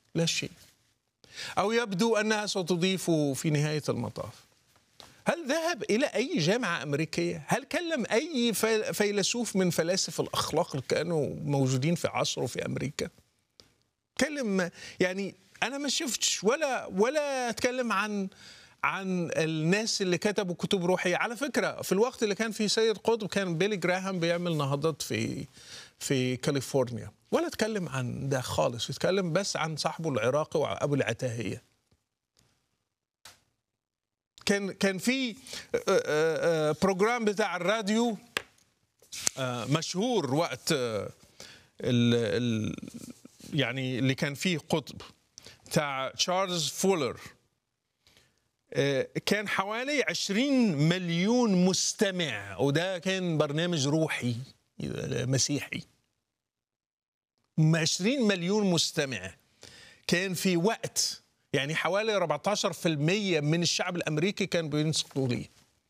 لا شيء أو يبدو أنها ستضيف في نهاية المطاف هل ذهب إلى أي جامعة أمريكية؟ هل كلم أي فيلسوف من فلاسفة الأخلاق اللي كانوا موجودين في عصره في أمريكا؟ كلم يعني أنا ما شفتش ولا ولا أتكلم عن عن الناس اللي كتبوا كتب روحية على فكرة في الوقت اللي كان فيه سيد قطب كان بيلي جراهام بيعمل نهضات في في كاليفورنيا ولا اتكلم عن ده خالص اتكلم بس عن صاحبه العراقي وابو العتاهيه كان كان في بروجرام بتاع الراديو مشهور وقت ال ال يعني اللي كان فيه قطب بتاع تشارلز فولر كان حوالي 20 مليون مستمع وده كان برنامج روحي مسيحي 20 مليون مستمع كان في وقت يعني حوالي 14% من الشعب الامريكي كان بينصتوا ليه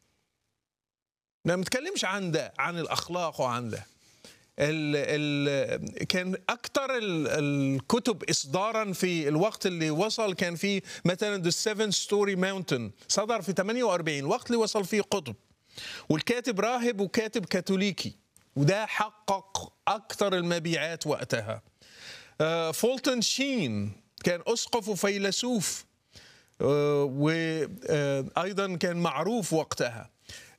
ما بنتكلمش عن ده عن الاخلاق وعن ده ال ال كان اكثر الكتب اصدارا في الوقت اللي وصل كان في مثلا ذا سيفن ستوري ماونتن صدر في 48 الوقت اللي وصل فيه قطب والكاتب راهب وكاتب كاثوليكي وده حقق اكثر المبيعات وقتها فولتن شين كان اسقف وفيلسوف وايضا كان معروف وقتها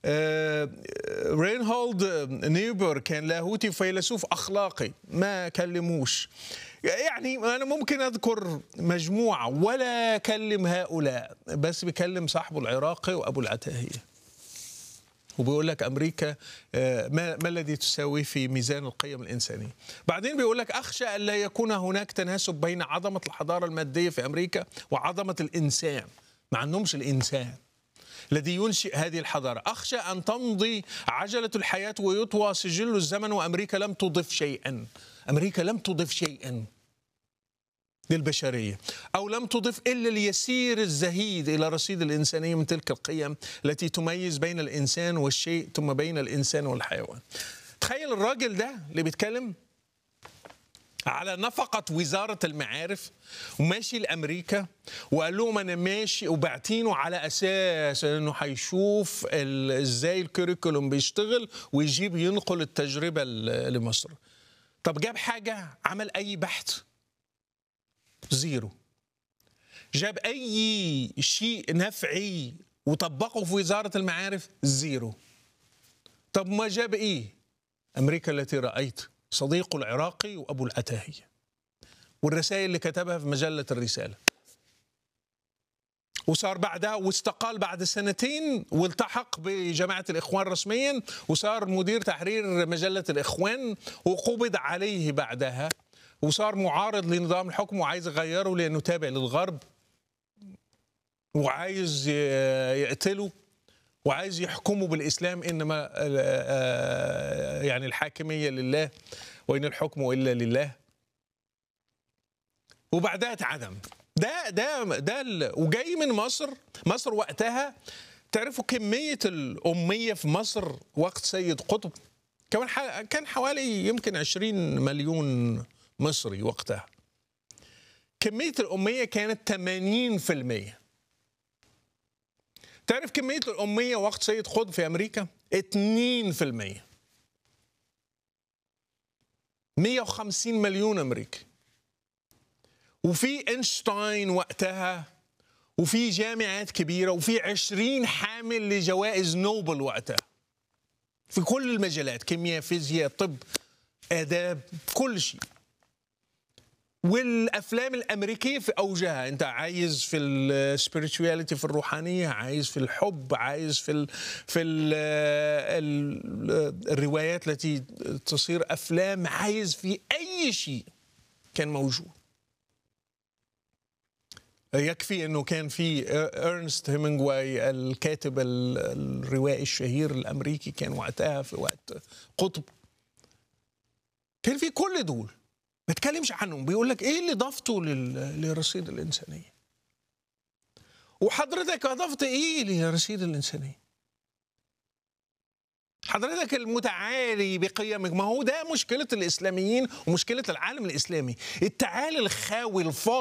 رينهولد نيبر كان لاهوتي وفيلسوف اخلاقي ما كلموش يعني انا ممكن اذكر مجموعه ولا اكلم هؤلاء بس بكلم صاحبه العراقي وابو العتاهيه وبيقول لك امريكا ما, ما الذي تساوي في ميزان القيم الانسانيه بعدين بيقول لك اخشى ان لا يكون هناك تناسب بين عظمه الحضاره الماديه في امريكا وعظمه الانسان ما عندهمش الانسان الذي ينشئ هذه الحضارة أخشى أن تمضي عجلة الحياة ويطوى سجل الزمن وأمريكا لم تضف شيئا أمريكا لم تضف شيئا للبشرية أو لم تضف إلا اليسير الزهيد إلى رصيد الإنسانية من تلك القيم التي تميز بين الإنسان والشيء ثم بين الإنسان والحيوان تخيل الراجل ده اللي بيتكلم على نفقة وزارة المعارف وماشي لأمريكا وقال لهم أنا ماشي وبعتينه على أساس أنه هيشوف إزاي الكوريكولوم بيشتغل ويجيب ينقل التجربة لمصر طب جاب حاجة عمل أي بحث زيرو جاب أي شيء نفعي وطبقه في وزارة المعارف زيرو طب ما جاب إيه أمريكا التي رأيت صديقه العراقي وأبو العتاهية والرسائل اللي كتبها في مجلة الرسالة وصار بعدها واستقال بعد سنتين والتحق بجماعة الإخوان رسميا وصار مدير تحرير مجلة الإخوان وقبض عليه بعدها وصار معارض لنظام الحكم وعايز يغيره لأنه تابع للغرب وعايز يقتله وعايز يحكموا بالاسلام انما يعني الحاكميه لله وان الحكم الا لله وبعدها اتعدم ده ده ده وجاي من مصر مصر وقتها تعرفوا كميه الاميه في مصر وقت سيد قطب كمان كان حوالي يمكن 20 مليون مصري وقتها كميه الاميه كانت 80% تعرف كمية الأمية وقت سيد قطب في أمريكا؟ 2% 150 مليون أمريكي وفي اينشتاين وقتها وفي جامعات كبيرة وفي 20 حامل لجوائز نوبل وقتها في كل المجالات كيمياء فيزياء طب آداب كل شيء والافلام الامريكيه في اوجها انت عايز في السبيريتواليتي في الروحانيه عايز في الحب عايز في ال في ال ال الروايات التي تصير افلام عايز في اي شيء كان موجود يكفي انه كان في ارنست هيمنجواي الكاتب الروائي الشهير الامريكي كان وقتها في وقت قطب كان في كل دول ما تكلمش عنهم بيقول لك ايه اللي ضفته لرصيد الانسانيه وحضرتك اضفت ايه لرصيد الانسانيه حضرتك المتعالي بقيمك ما هو ده مشكله الاسلاميين ومشكله العالم الاسلامي التعالي الخاوي الفاضي